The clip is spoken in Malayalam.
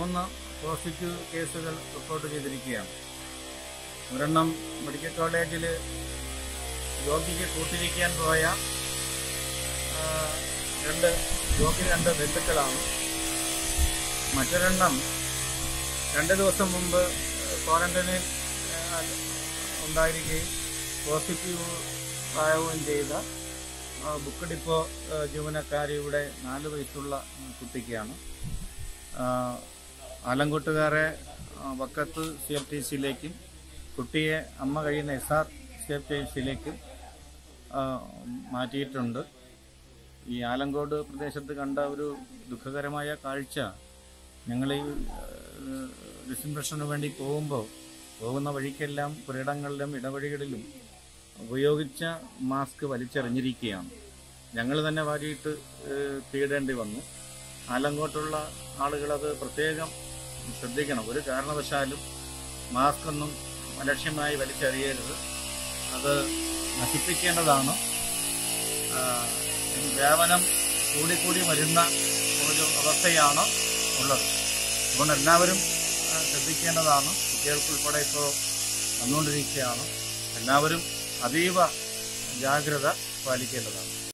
മൂന്ന് പോസിറ്റീവ് കേസുകൾ റിപ്പോർട്ട് ചെയ്തിരിക്കുകയാണ് ഒരെണ്ണം മെഡിക്കൽ കോളേജിൽ രോഗിക്ക് കൂട്ടിരിക്കാൻ പോയ ആ, രണ്ട് രോഗി രണ്ട് ബന്ധുക്കളാണ് മറ്റൊരെണ്ണം രണ്ട് ദിവസം മുമ്പ് ക്വാറന്റൈനിൽ ആ, ഉണ്ടായിരിക്കുകയും പോസിറ്റീവ് ആവുകയും ചെയ്ത ആ, ബുക്ക് ഡിപ്പോ ആ, ജീവനക്കാരിയുടെ നാല് വയസ്സുള്ള ഉം, കുട്ടിക്കാണ് ആ, ആലങ്കോട്ടുകാരെ ആ, വക്കത്ത് സി എഫ് ടി സിയിലേക്കും കുട്ടിയെ അമ്മ കഴിയുന്ന S R C F T സിയിലേക്കും ആ, മാറ്റിയിട്ടുണ്ട് ഈ ആലങ്കോട് പ്രദേശത്ത് കണ്ട ഒരു ദുഃഖകരമായ കാഴ്ച ഞങ്ങൾ ഈ ഡിസിൻഫെക്ഷന് വേണ്ടി പോകുമ്പോൾ പോകുന്ന വഴിക്കെല്ലാം പുരയിടങ്ങളിലും ഇടവഴികളിലും ഉപയോഗിച്ച മാസ്ക് വലിച്ചെറിഞ്ഞിരിക്കുകയാണ് ഞങ്ങൾ തന്നെ വാരിയിട്ട് ഏഹ്, തീടേണ്ടി വന്നു ആലങ്കോട്ടുള്ള ആളുകളത് പ്രത്യേകം ശ്രദ്ധിക്കണം ഒരു കാരണവശാലും മാസ്ക് ഒന്നും അലക്ഷ്യമായി വലിച്ചെറിയരുത് അത് നശിപ്പിക്കേണ്ടതാണ് ആ, ഈ വ്യാപനം കൂടിക്കൂടി വരുന്ന ഒരു അവസ്ഥയാണ് ഉള്ളത് അതുകൊണ്ട് എല്ലാവരും ആ, ശ്രദ്ധിക്കേണ്ടതാണ് കുട്ടികൾക്കുൾപ്പെടെ ഇപ്പോൾ വന്നുകൊണ്ടിരിക്കുകയാണ് എല്ലാവരും അതീവ ജാഗ്രത പാലിക്കേണ്ടതാണ്